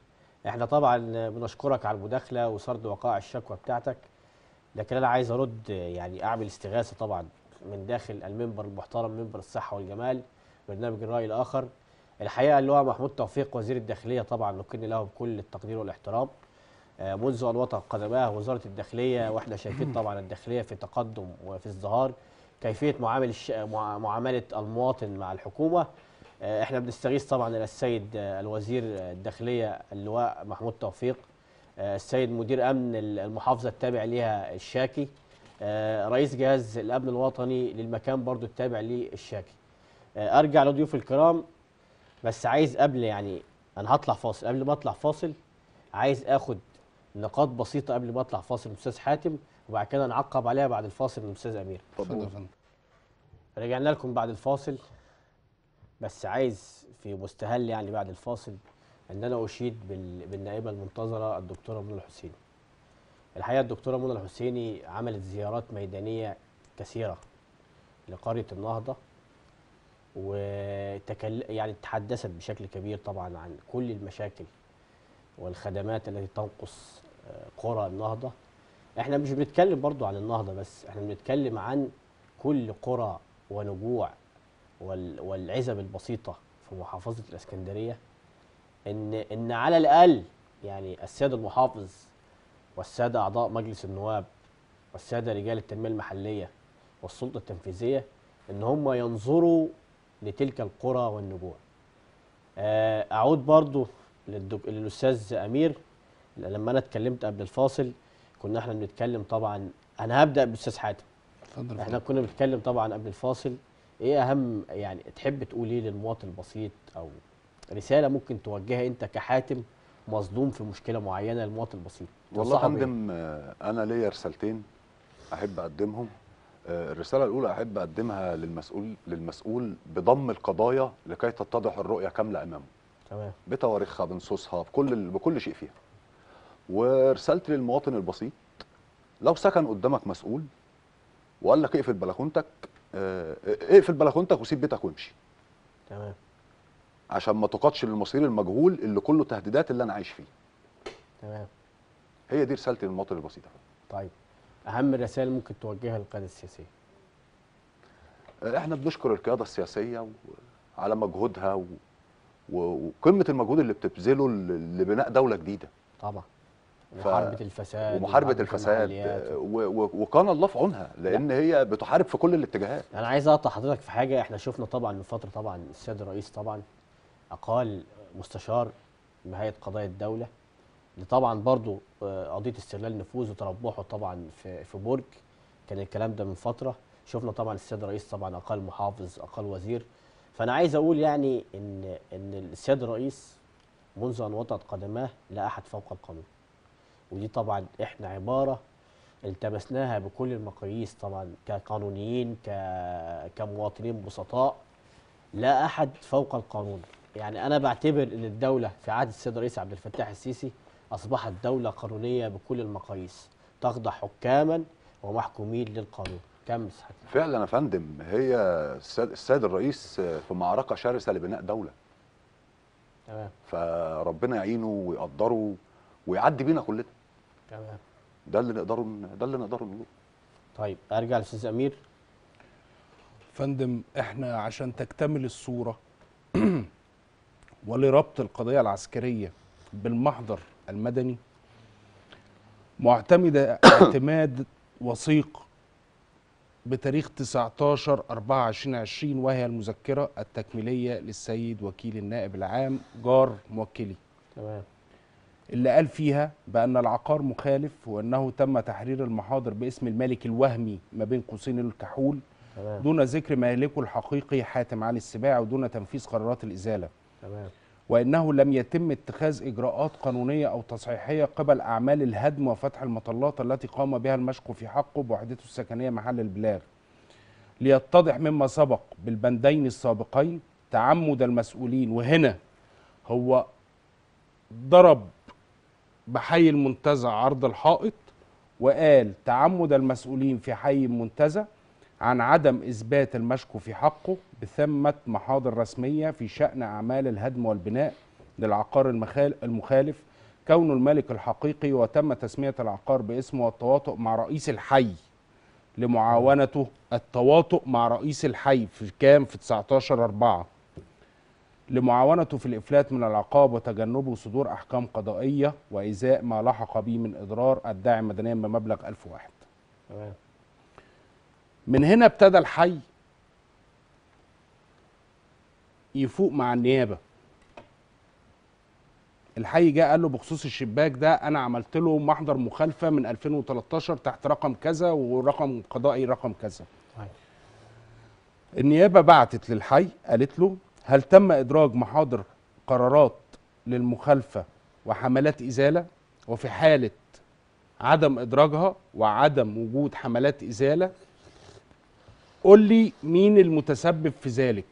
احنا طبعا بنشكرك على المداخله وسرد وقائع الشكوى بتاعتك لكن انا عايز ارد يعني اعمل استغاثه طبعا من داخل المنبر المحترم منبر الصحه والجمال برنامج الراي الاخر الحقيقه اللواء محمود توفيق وزير الداخليه طبعا نكن له بكل التقدير والاحترام آه، منذ ان وطأ قدماه وزاره الداخليه واحنا شايفين طبعا الداخليه في تقدم وفي ازدهار كيفيه معامل الش... مع- معامله المواطن مع الحكومه آه، احنا بنستغيث طبعا الى السيد آه، الوزير الداخليه اللواء محمود توفيق آه، السيد مدير امن المحافظه التابع ليها الشاكي آه، رئيس جهاز الامن الوطني للمكان برضو التابع للشاكي آه، ارجع لضيوف الكرام بس عايز قبل يعني انا هطلع فاصل قبل ما اطلع فاصل عايز اخد نقاط بسيطه قبل ما اطلع فاصل من الاستاذ حاتم وبعد كده نعقب عليها بعد الفاصل من الاستاذ امير اتفضل يا فندم رجعنا لكم بعد الفاصل بس عايز في مستهل يعني بعد الفاصل ان انا اشيد بال- بالنائبه المنتظره الدكتوره منى الحسيني. الحقيقه الدكتوره منى الحسيني عملت زيارات ميدانيه كثيره لقريه النهضه وتكل يعني تحدثت بشكل كبير طبعا عن كل المشاكل والخدمات التي تنقص آه، قرى النهضه. احنا مش بنتكلم برضو عن النهضه بس احنا بنتكلم عن كل قرى ونجوع وال- والعزب البسيطه في محافظه الاسكندريه ان ان على الاقل يعني السيد المحافظ والساده اعضاء مجلس النواب والساده رجال التنميه المحليه والسلطه التنفيذيه ان هم ينظروا لتلك القرى والنجوع. آه، اعود برضو للدك... للاستاذ امير لما انا اتكلمت قبل الفاصل كنا احنا بنتكلم طبعا انا هبدا بالاستاذ حاتم اتفضل يا احنا فندم. كنا بنتكلم طبعا قبل الفاصل ايه اهم يعني تحب تقول ايه للمواطن البسيط او رساله ممكن توجهها انت كحاتم مظلوم في مشكله معينه للمواطن البسيط والله يا تنصحه بإيه؟ فندم آه، انا ليا رسالتين احب اقدمهم آه، الرساله الاولى احب اقدمها للمسؤول للمسؤول بضم القضايا لكي تتضح الرؤيه كامله امامه تمام بتواريخها بنصوصها بكل بكل شيء فيها ورسالتي للمواطن البسيط لو سكن قدامك مسؤول وقال لك اقفل بلكونتك آه، اقفل بلكونتك وسيب بيتك وامشي تمام عشان ما تقادش للمصير المجهول اللي كله تهديدات اللي انا عايش فيه تمام هي دي رسالتي للمواطن البسيط طيب اهم الرسائل ممكن توجهها للقياده السياسيه آه، احنا بنشكر القياده السياسيه و- على مجهودها و... و- وقمه المجهود اللي بتبذله ل- لبناء دوله جديده طبعا ف- محاربه الفساد ومحاربه الفساد العمليات. آه، و... و... وكان الله في عونها لان هي بتحارب في كل الاتجاهات انا عايز اقطع حضرتك في حاجه احنا شفنا طبعا من فتره طبعا السيد الرئيس طبعا اقال مستشار بهيئه قضايا الدوله اللي طبعا برضو آه، قضيه استغلال نفوذ وتربحه طبعا في في برج كان الكلام ده من فتره شفنا طبعا السيد الرئيس طبعا اقال محافظ اقال وزير فانا عايز اقول يعني ان ان السيد الرئيس منذ ان وطأت قدماه لا احد فوق القانون ودي طبعا احنا عباره التمسناها بكل المقاييس طبعا كقانونيين ك... كمواطنين بسطاء لا احد فوق القانون يعني انا بعتبر ان الدوله في عهد السيد الرئيس عبد الفتاح السيسي اصبحت دوله قانونيه بكل المقاييس تخضع حكاما ومحكومين للقانون كم مساحتها فعلا يا فندم هي السيد, السيد الرئيس آه، في معركه شرسه لبناء دوله تمام فربنا يعينه ويقدره ويعدي بينا كلنا تمام ده اللي نقدره ده اللي نقدره نقوله طيب ارجع للاستاذ امير فندم احنا عشان تكتمل الصورة ولربط القضية العسكرية بالمحضر المدني معتمدة اعتماد وثيق بتاريخ 19 4 2020 وهي المذكرة التكميلية للسيد وكيل النائب العام جار موكلي تمام اللي قال فيها بأن العقار مخالف وأنه تم تحرير المحاضر باسم المالك الوهمي ما بين قوسين الكحول تمام دون ذكر مالكه الحقيقي حاتم علي السباعي ودون تنفيذ قرارات الإزالة تمام وإنه لم يتم اتخاذ إجراءات قانونية أو تصحيحية قبل أعمال الهدم وفتح المطلات التي قام بها المشق في حقه بوحدته السكنية محل البلاغ ليتضح مما سبق بالبندين السابقين تعمد المسؤولين وهنا هو ضرب بحي المنتزه عرض الحائط وقال تعمد المسؤولين في حي المنتزه عن عدم إثبات المشكو في حقه بثمة محاضر رسمية في شأن أعمال الهدم والبناء للعقار المخال- المخالف كونه المالك الحقيقي وتم تسمية العقار باسمه والتواطؤ مع رئيس الحي لمعاونته التواطؤ مع رئيس الحي في كام في 19 4 لمعاونته في الإفلات من العقاب وتجنبه صدور أحكام قضائية وإزاء ما لحق به من إضرار الداعي مدنيا بمبلغ 1000 واحد تمام من هنا ابتدى الحي يفوق مع النيابه الحي جه قال له بخصوص الشباك ده انا عملت له محضر مخالفه من 2013 تحت رقم كذا ورقم قضائي رقم كذا طيب. النيابه بعتت للحي قالت له هل تم ادراج محاضر قرارات للمخالفه وحملات ازاله وفي حاله عدم ادراجها وعدم وجود حملات ازاله قول لي مين المتسبب في ذلك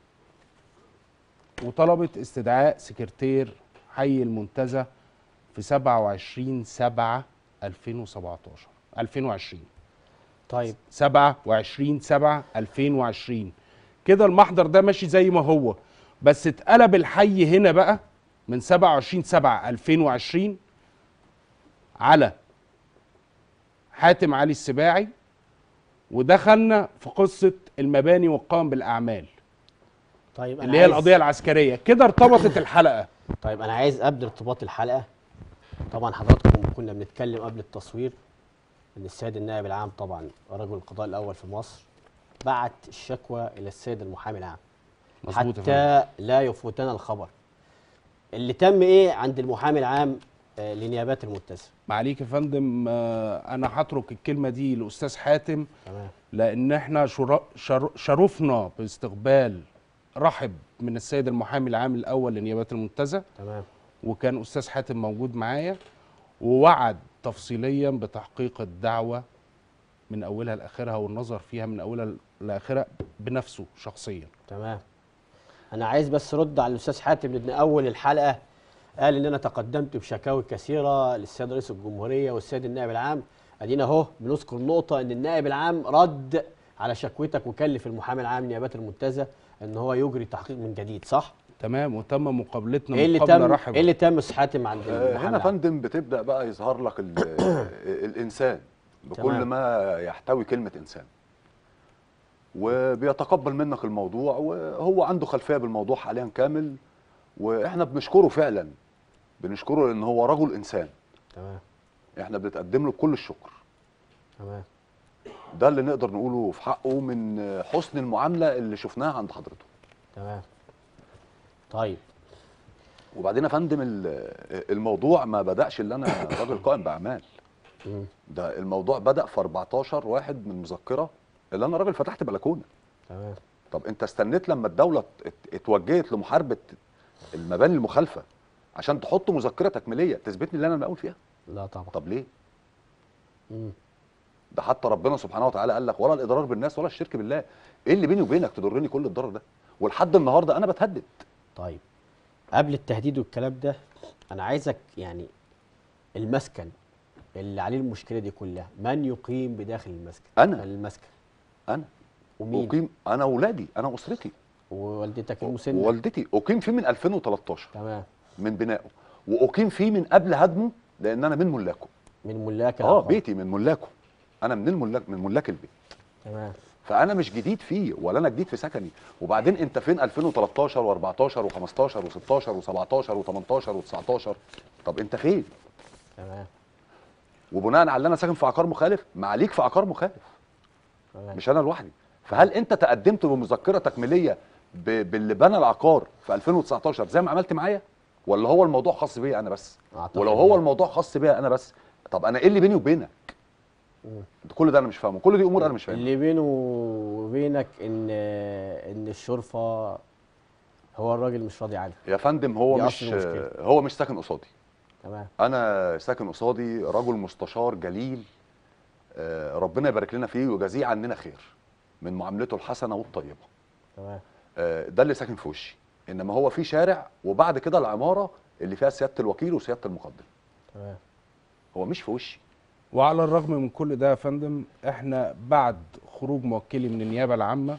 وطلبت استدعاء سكرتير حي المنتزه في 27 7 2017 2020 طيب 27 7 2020 كده المحضر ده ماشي زي ما هو بس اتقلب الحي هنا بقى من 27 7 2020 على حاتم علي السباعي ودخلنا في قصه المباني والقائم بالاعمال طيب أنا اللي هي عايز- القضيه العسكريه كده ارتبطت الحلقه طيب انا عايز قبل ارتباط الحلقه طبعا حضراتكم كنا بنتكلم قبل التصوير ان السيد النائب العام طبعا رجل القضاء الاول في مصر بعت الشكوى الى السيد المحامي العام مظبوط يا حتى لا يفوتنا الخبر اللي تم ايه عند المحامي العام آه، لنيابات المتسم معاليك يا فندم آه، انا هترك الكلمه دي لاستاذ حاتم تمام لان احنا شر- شر- شرفنا باستقبال رحب من السيد المحامي العام الاول لنيابات المنتزه تمام وكان استاذ حاتم موجود معايا ووعد تفصيليا بتحقيق الدعوه من اولها لاخرها والنظر فيها من اولها لاخرها بنفسه شخصيا تمام انا عايز بس رد على الاستاذ حاتم لان اول الحلقه قال ان انا تقدمت بشكاوي كثيره للسيد رئيس الجمهوريه والسيد النائب العام ادينا اهو بنذكر نقطه ان النائب العام رد على شكوتك وكلف المحامي العام نيابات المنتزه ان هو يجري تحقيق من جديد صح تمام وتم مقابلتنا ايه اللي مقابله تم رحبه ايه اللي تم يا أستاذ حاتم عند آه، المحامي هنا العام فندم بتبدا بقى يظهر لك ال- الانسان بكل تمام. ما يحتوي كلمه انسان وبيتقبل منك الموضوع وهو عنده خلفيه بالموضوع حاليا كامل واحنا بنشكره فعلا بنشكره لان هو رجل انسان تمام احنا بنتقدم له بكل الشكر تمام ده اللي نقدر نقوله في حقه من حسن المعامله اللي شفناها عند حضرته تمام طيب وبعدين يا فندم ال- الموضوع ما بدأش اللي انا راجل قائم باعمال مم. ده الموضوع بدأ في 14 واحد من مذكره اللي انا راجل فتحت بلكونه تمام طب انت استنيت لما الدوله ات- اتوجهت لمحاربه المباني المخالفه عشان تحط مذكره تكميليه تثبت لي اللي انا مقاول فيها لا طبعا طب ليه مم. ده حتى ربنا سبحانه وتعالى قال لك ولا الاضرار بالناس ولا الشرك بالله ايه اللي بيني وبينك تضرني كل الضرر ده ولحد النهارده انا بتهدد طيب قبل التهديد والكلام ده انا عايزك يعني المسكن اللي عليه المشكله دي كلها من يقيم بداخل المسكن أنا. المسكن انا ومين اقيم انا اولادي انا اسرتي ووالدتك المسنه والدتي اقيم فيه من 2013 تمام من بنائه واقيم فيه من قبل هدمه لان انا من ملاكه من ملاك اه العقار. بيتي من ملاكه انا من الملاك من ملاك البيت تمام فانا مش جديد فيه ولا انا جديد في سكني وبعدين انت فين 2013 و14 و15 و16 و17 و18 و19 طب انت فين تمام وبناء على اللي انا ساكن في عقار مخالف معاليك في عقار مخالف تمام مش انا لوحدي فهل انت تقدمت بمذكره تكميليه ب- باللي بنى العقار في 2019 زي ما عملت معايا ولا هو الموضوع خاص بيا انا بس أعتقد ولو هو لا. الموضوع خاص بيا انا بس طب انا ايه اللي بيني وبينك مم. كل ده انا مش فاهمه كل دي امور انا مش فاهمها اللي بينه وبينك ان ان الشرفه هو الراجل مش راضي عنها يا فندم هو دي مش أصل المشكلة. هو مش ساكن قصادي تمام انا ساكن قصادي رجل مستشار جليل آه، ربنا يبارك لنا فيه ويجازيه عننا خير من معاملته الحسنه والطيبه تمام آه، ده اللي ساكن في وشي انما هو في شارع وبعد كده العماره اللي فيها سياده الوكيل وسياده المقدم تمام هو مش في وشي وعلى الرغم من كل ده يا فندم احنا بعد خروج موكلي من النيابه العامه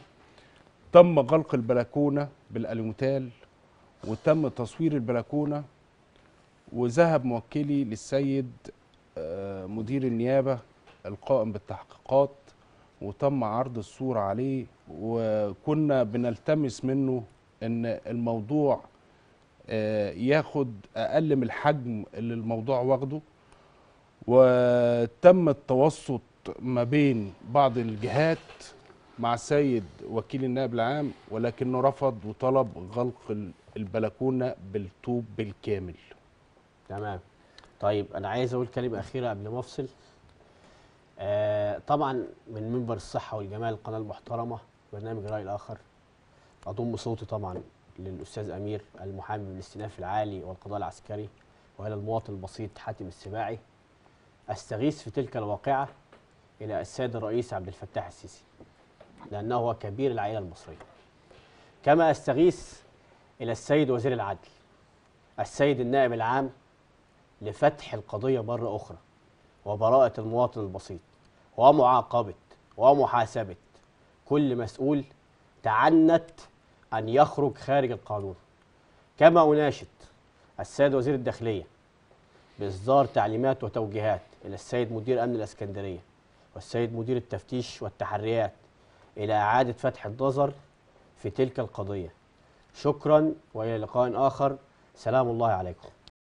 تم غلق البلكونه بالالوميتال وتم تصوير البلكونه وذهب موكلي للسيد آه، مدير النيابة القائم بالتحقيقات وتم عرض الصورة عليه وكنا بنلتمس منه ان الموضوع آه، ياخد اقل من الحجم اللي الموضوع واخده وتم التوسط ما بين بعض الجهات مع السيد وكيل النائب العام ولكنه رفض وطلب غلق ال- البلكونه بالطوب بالكامل تمام طيب انا عايز اقول كلمه اخيره قبل ما افصل آه طبعا من منبر الصحه والجمال القناه المحترمه برنامج راي الاخر اضم صوتي طبعا للاستاذ امير المحامي بالاستئناف العالي والقضاء العسكري والى المواطن البسيط حاتم السباعي استغيث في تلك الواقعه الى السيد الرئيس عبد الفتاح السيسي لانه هو كبير العائله المصريه كما استغيث الى السيد وزير العدل السيد النائب العام لفتح القضية مرة أخرى وبراءة المواطن البسيط ومعاقبة ومحاسبة كل مسؤول تعنت أن يخرج خارج القانون كما أناشد السيد وزير الداخلية بإصدار تعليمات وتوجيهات إلى السيد مدير أمن الإسكندرية والسيد مدير التفتيش والتحريات إلى إعادة فتح النظر في تلك القضية شكرا وإلى لقاء آخر سلام الله عليكم